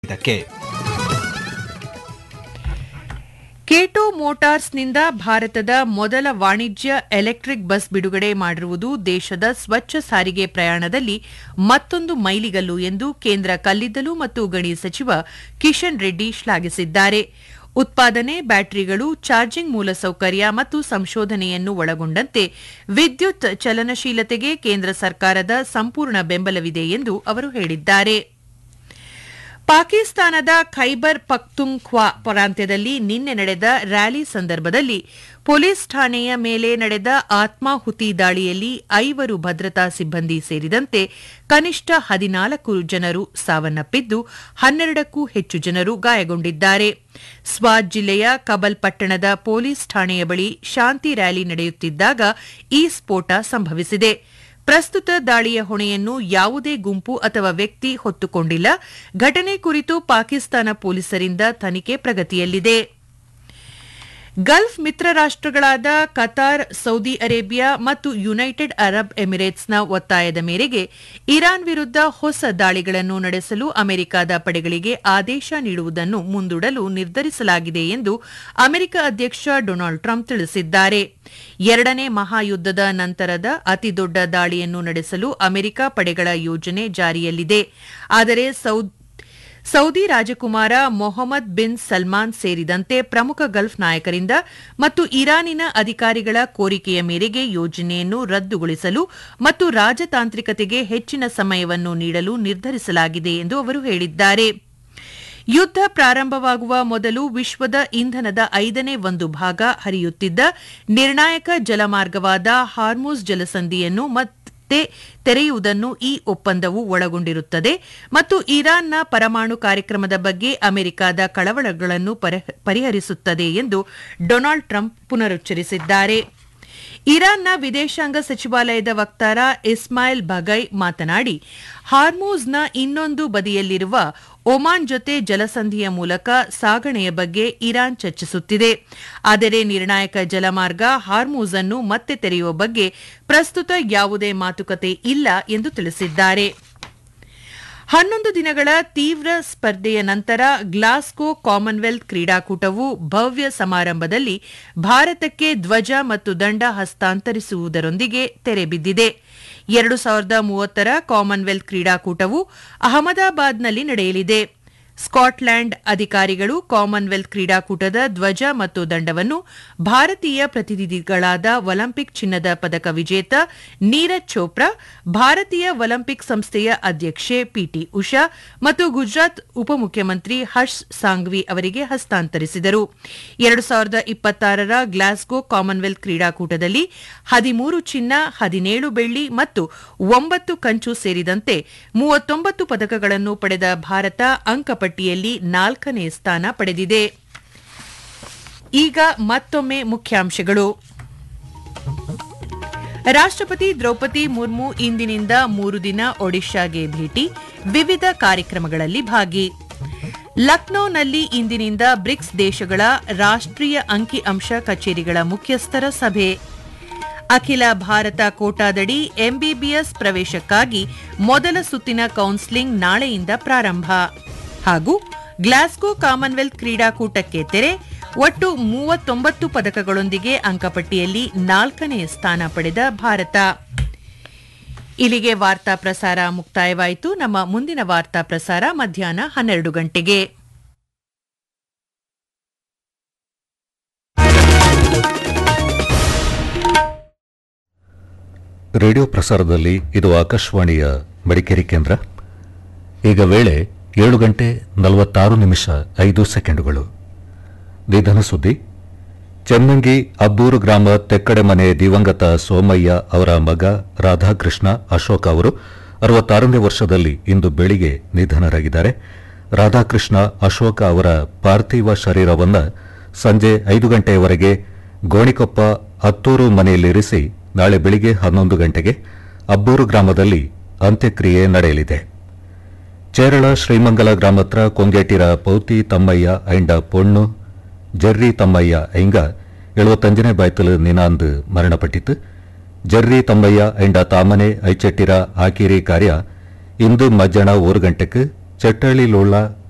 ಇದಕ್ಕೆ ಕೇಟೋ ಮೋಟಾರ್ಸ್ನಿಂದ ಭಾರತದ ಮೊದಲ ವಾಣಿಜ್ಯ ಎಲೆಕ್ಟ್ರಿಕ್ ಬಸ್ ಬಿಡುಗಡೆ ಮಾಡಿರುವುದು ದೇಶದ ಸ್ವಚ್ಛ ಸಾರಿಗೆ ಪ್ರಯಾಣದಲ್ಲಿ ಮತ್ತೊಂದು ಮೈಲಿಗಲ್ಲು ಎಂದು ಕೇಂದ್ರ ಕಲ್ಲಿದ್ದಲು ಮತ್ತು ಗಣಿ ಸಚಿವ ಕಿಶನ್ ರೆಡ್ಡಿ ಶ್ಲಾಘಿಸಿದ್ದಾರೆ ಉತ್ಪಾದನೆ ಬ್ಯಾಟರಿಗಳು ಚಾರ್ಜಿಂಗ್ ಮೂಲಸೌಕರ್ಯ ಮತ್ತು ಸಂಶೋಧನೆಯನ್ನು ಒಳಗೊಂಡಂತೆ ವಿದ್ಯುತ್ ಚಲನಶೀಲತೆಗೆ ಕೇಂದ್ರ ಸರ್ಕಾರದ ಸಂಪೂರ್ಣ ಬೆಂಬಲವಿದೆ ಎಂದು ಅವರು ಹೇಳಿದ್ದಾರೆ ಪಾಕಿಸ್ತಾನದ ಖೈಬರ್ ಪಖ್ತುಂಖ್ವಾ ಪ್ರಾಂತ್ಯದಲ್ಲಿ ನಿನ್ನೆ ನಡೆದ ರ್ಯಾಲಿ ಸಂದರ್ಭದಲ್ಲಿ ಪೊಲೀಸ್ ಠಾಣೆಯ ಮೇಲೆ ನಡೆದ ಆತ್ಮಾಹುತಿ ದಾಳಿಯಲ್ಲಿ ಐವರು ಭದ್ರತಾ ಸಿಬ್ಬಂದಿ ಸೇರಿದಂತೆ ಕನಿಷ್ಠ ಹದಿನಾಲ್ಕು ಜನರು ಸಾವನ್ನಪ್ಪಿದ್ದು ಹನ್ನೆರಡಕ್ಕೂ ಹೆಚ್ಚು ಜನರು ಗಾಯಗೊಂಡಿದ್ದಾರೆ ಸ್ವಾತ್ ಜಿಲ್ಲೆಯ ಕಬಲ್ ಪಟ್ಟಣದ ಪೊಲೀಸ್ ಠಾಣೆಯ ಬಳಿ ಶಾಂತಿ ರ್ಯಾಲಿ ನಡೆಯುತ್ತಿದ್ದಾಗ ಈ ಸ್ಫೋಟ ಸಂಭವಿಸಿದೆ ಪ್ರಸ್ತುತ ದಾಳಿಯ ಹೊಣೆಯನ್ನು ಯಾವುದೇ ಗುಂಪು ಅಥವಾ ವ್ಯಕ್ತಿ ಹೊತ್ತುಕೊಂಡಿಲ್ಲ ಘಟನೆ ಕುರಿತು ಪಾಕಿಸ್ತಾನ ಪೊಲೀಸರಿಂದ ತನಿಖೆ ಪ್ರಗತಿಯಲ್ಲಿದೆ ಗಲ್ಫ್ ಮಿತ್ರ ರಾಷ್ಟಗಳಾದ ಕತಾರ್ ಸೌದಿ ಅರೇಬಿಯಾ ಮತ್ತು ಯುನೈಟೆಡ್ ಅರಬ್ ಎಮಿರೇಟ್ಸ್ನ ಒತ್ತಾಯದ ಮೇರೆಗೆ ಇರಾನ್ ವಿರುದ್ಧ ಹೊಸ ದಾಳಿಗಳನ್ನು ನಡೆಸಲು ಅಮೆರಿಕದ ಪಡೆಗಳಿಗೆ ಆದೇಶ ನೀಡುವುದನ್ನು ಮುಂದೂಡಲು ನಿರ್ಧರಿಸಲಾಗಿದೆ ಎಂದು ಅಮೆರಿಕ ಅಧ್ಯಕ್ಷ ಡೊನಾಲ್ಡ್ ಟ್ರಂಪ್ ತಿಳಿಸಿದ್ದಾರೆ ಎರಡನೇ ಮಹಾಯುದ್ದದ ನಂತರದ ಅತಿದೊಡ್ಡ ದಾಳಿಯನ್ನು ನಡೆಸಲು ಅಮೆರಿಕ ಪಡೆಗಳ ಯೋಜನೆ ಜಾರಿಯಲ್ಲಿದೆ ಆದರೆ ಸೌದಿ ರಾಜಕುಮಾರ ಮೊಹಮ್ಮದ್ ಬಿನ್ ಸಲ್ಮಾನ್ ಸೇರಿದಂತೆ ಪ್ರಮುಖ ಗಲ್ಫ್ ನಾಯಕರಿಂದ ಮತ್ತು ಇರಾನಿನ ಅಧಿಕಾರಿಗಳ ಕೋರಿಕೆಯ ಮೇರೆಗೆ ಯೋಜನೆಯನ್ನು ರದ್ದುಗೊಳಿಸಲು ಮತ್ತು ರಾಜತಾಂತ್ರಿಕತೆಗೆ ಹೆಚ್ಚಿನ ಸಮಯವನ್ನು ನೀಡಲು ನಿರ್ಧರಿಸಲಾಗಿದೆ ಎಂದು ಅವರು ಹೇಳಿದ್ದಾರೆ ಯುದ್ಧ ಪ್ರಾರಂಭವಾಗುವ ಮೊದಲು ವಿಶ್ವದ ಇಂಧನದ ಐದನೇ ಒಂದು ಭಾಗ ಹರಿಯುತ್ತಿದ್ದ ನಿರ್ಣಾಯಕ ಜಲಮಾರ್ಗವಾದ ಹಾರ್ಮೋಸ್ ಜಲಸಂಧಿಯನ್ನು ಮತ್ತೆ ತೆರೆಯುವುದನ್ನು ಈ ಒಪ್ಪಂದವು ಒಳಗೊಂಡಿರುತ್ತದೆ ಮತ್ತು ಇರಾನ್ನ ಪರಮಾಣು ಕಾರ್ಯಕ್ರಮದ ಬಗ್ಗೆ ಅಮೆರಿಕದ ಕಳವಳಗಳನ್ನು ಪರಿಹರಿಸುತ್ತದೆ ಎಂದು ಡೊನಾಲ್ಡ್ ಟ್ರಂಪ್ ಪುನರುಚ್ಚರಿಸಿದ್ದಾರೆ ಇರಾನ್ನ ವಿದೇಶಾಂಗ ಸಚಿವಾಲಯದ ವಕ್ತಾರ ಇಸ್ಮಾಯಿಲ್ ಬಗೈ ಮಾತನಾಡಿ ಹಾರ್ಮೂಸ್ನ ಇನ್ನೊಂದು ಬದಿಯಲ್ಲಿರುವ ಒಮಾನ್ ಜೊತೆ ಜಲಸಂಧಿಯ ಮೂಲಕ ಸಾಗಣೆಯ ಬಗ್ಗೆ ಇರಾನ್ ಚರ್ಚಿಸುತ್ತಿದೆ ಆದರೆ ನಿರ್ಣಾಯಕ ಜಲಮಾರ್ಗ ಹಾರ್ಮೂಸ್ ಅನ್ನು ಮತ್ತೆ ತೆರೆಯುವ ಬಗ್ಗೆ ಪ್ರಸ್ತುತ ಯಾವುದೇ ಮಾತುಕತೆ ಇಲ್ಲ ಎಂದು ತಿಳಿಸಿದ್ದಾರೆ ಹನ್ನೊಂದು ದಿನಗಳ ತೀವ್ರ ಸ್ಪರ್ಧೆಯ ನಂತರ ಗ್ಲಾಸ್ಗೋ ಕಾಮನ್ವೆಲ್ತ್ ಕ್ರೀಡಾಕೂಟವು ಭವ್ಯ ಸಮಾರಂಭದಲ್ಲಿ ಭಾರತಕ್ಕೆ ಧ್ವಜ ಮತ್ತು ದಂಡ ಹಸ್ತಾಂತರಿಸುವುದರೊಂದಿಗೆ ತೆರೆಬಿದ್ದಿದೆ ಎರಡು ಸಾವಿರದ ಮೂವತ್ತರ ಕಾಮನ್ವೆಲ್ತ್ ಕ್ರೀಡಾಕೂಟವು ಅಹಮದಾಬಾದ್ನಲ್ಲಿ ನಡೆಯಲಿದೆ ಸ್ಕಾಟ್ಲ್ಯಾಂಡ್ ಅಧಿಕಾರಿಗಳು ಕಾಮನ್ವೆಲ್ತ್ ಕ್ರೀಡಾಕೂಟದ ಧ್ವಜ ಮತ್ತು ದಂಡವನ್ನು ಭಾರತೀಯ ಪ್ರತಿನಿಧಿಗಳಾದ ಒಲಿಂಪಿಕ್ ಚಿನ್ನದ ಪದಕ ವಿಜೇತ ನೀರಜ್ ಚೋಪ್ರಾ ಭಾರತೀಯ ಒಲಿಂಪಿಕ್ ಸಂಸ್ಥೆಯ ಅಧ್ಯಕ್ಷೆ ಪಿಟಿ ಉಷಾ ಮತ್ತು ಗುಜರಾತ್ ಉಪಮುಖ್ಯಮಂತ್ರಿ ಹರ್ಷ್ ಸಾಂಘ್ವಿ ಅವರಿಗೆ ಹಸ್ತಾಂತರಿಸಿದರು ಎರಡು ಸಾವಿರದ ಇಪ್ಪತ್ತಾರರ ಗ್ಲಾಸ್ಗೋ ಕಾಮನ್ವೆಲ್ತ್ ಕ್ರೀಡಾಕೂಟದಲ್ಲಿ ಹದಿಮೂರು ಚಿನ್ನ ಹದಿನೇಳು ಬೆಳ್ಳಿ ಮತ್ತು ಒಂಬತ್ತು ಕಂಚು ಸೇರಿದಂತೆ ಮೂವತ್ತೊಂಬತ್ತು ಪದಕಗಳನ್ನು ಪಡೆದ ಭಾರತ ಅಂಕಪಟ್ಟಿಯಲ್ಲಿ ನಾಲ್ಕನೇ ಸ್ಥಾನ ಪಡೆದಿದೆ ಈಗ ಮತ್ತೊಮ್ಮೆ ಮುಖ್ಯಾಂಶಗಳು ರಾಷ್ಟ್ರಪತಿ ದ್ರೌಪದಿ ಮುರ್ಮು ಇಂದಿನಿಂದ ಮೂರು ದಿನ ಒಡಿಶಾಗೆ ಭೇಟಿ ವಿವಿಧ ಕಾರ್ಯಕ್ರಮಗಳಲ್ಲಿ ಭಾಗಿ ಲಕ್ನೋನಲ್ಲಿ ಇಂದಿನಿಂದ ಬ್ರಿಕ್ಸ್ ದೇಶಗಳ ರಾಷ್ಟ್ರೀಯ ಅಂಕಿಅಂಶ ಕಚೇರಿಗಳ ಮುಖ್ಯಸ್ಥರ ಸಭೆ ಅಖಿಲ ಭಾರತ ಕೋಟಾದಡಿ ಎಂಬಿಬಿಎಸ್ ಪ್ರವೇಶಕ್ಕಾಗಿ ಮೊದಲ ಸುತ್ತಿನ ಕೌನ್ಸೆಲಿಂಗ್ ನಾಳೆಯಿಂದ ಪ್ರಾರಂಭ ಹಾಗೂ ಗ್ಲಾಸ್ಗೋ ಕಾಮನ್ವೆಲ್ತ್ ಕ್ರೀಡಾಕೂಟಕ್ಕೆ ತೆರೆ ಒಟ್ಟು ಮೂವತ್ತೊಂಬತ್ತು ಪದಕಗಳೊಂದಿಗೆ ಅಂಕಪಟ್ಟಿಯಲ್ಲಿ ನಾಲ್ಕನೇ ಸ್ಥಾನ ಪಡೆದ ಭಾರತ ಇಲ್ಲಿಗೆ ವಾರ್ತಾ ಪ್ರಸಾರ ಮುಕ್ತಾಯವಾಯಿತು ನಮ್ಮ ಮುಂದಿನ ವಾರ್ತಾ ಪ್ರಸಾರ ಮಧ್ಯಾಹ್ನ ಹನ್ನೆರಡು ಗಂಟೆಗೆ ರೇಡಿಯೋ ಪ್ರಸಾರದಲ್ಲಿ ಇದು ಆಕಾಶವಾಣಿಯ ಮಡಿಕೇರಿ ಕೇಂದ್ರ ಈಗ ವೇಳೆ ಏಳು ಗಂಟೆ ನಲವತ್ತಾರು ನಿಮಿಷ ಐದು ಸೆಕೆಂಡುಗಳು ನಿಧನ ಸುದ್ದಿ ಚೆನ್ನಂಗಿ ಅಬ್ಬೂರು ಗ್ರಾಮ ತೆಕ್ಕಡೆ ಮನೆ ದಿವಂಗತ ಸೋಮಯ್ಯ ಅವರ ಮಗ ರಾಧಾಕೃಷ್ಣ ಅಶೋಕ್ ಅವರು ಅರವತ್ತಾರನೇ ವರ್ಷದಲ್ಲಿ ಇಂದು ಬೆಳಿಗ್ಗೆ ನಿಧನರಾಗಿದ್ದಾರೆ ರಾಧಾಕೃಷ್ಣ ಅಶೋಕ ಅವರ ಪಾರ್ಥಿವ ಶರೀರವನ್ನು ಸಂಜೆ ಐದು ಗಂಟೆಯವರೆಗೆ ಗೋಣಿಕೊಪ್ಪ ಹತ್ತೂರು ಮನೆಯಲ್ಲಿರಿಸಿ ನಾಳೆ ಬೆಳಿಗ್ಗೆ ಹನ್ನೊಂದು ಗಂಟೆಗೆ ಅಬ್ಬೂರು ಗ್ರಾಮದಲ್ಲಿ ಅಂತ್ಯಕ್ರಿಯೆ ನಡೆಯಲಿದೆ ಚೇರಳ ಶ್ರೀಮಂಗಲ ಗ್ರಾಮತ್ರ ಕೊಂಗೇಟಿರ ಪೌತಿ ತಮ್ಮಯ್ಯ ಐಂಡ ಪೊಣ್ಣು ಜರ್ರಿ ತಮ್ಮಯ್ಯ ಐಂಗ ಎಳುವತ್ತಂಜನೇ ಬಾಯ್ತಲು ನಿನಾಂದು ಮರಣಪಟ್ಟಿತು ಜರ್ರಿ ತಮ್ಮಯ್ಯ ಐಂಡ ತಾಮನೆ ಐಚೆಟ್ಟಿರ ಆಕಿರಿ ಕಾರ್ಯ ಇಂದು ಮಧ್ಯಾಹ್ನ ಓರು ಗಂಟೆಗೆ ಚಟ್ಟಳ್ಳಿಲುಳ್ಳ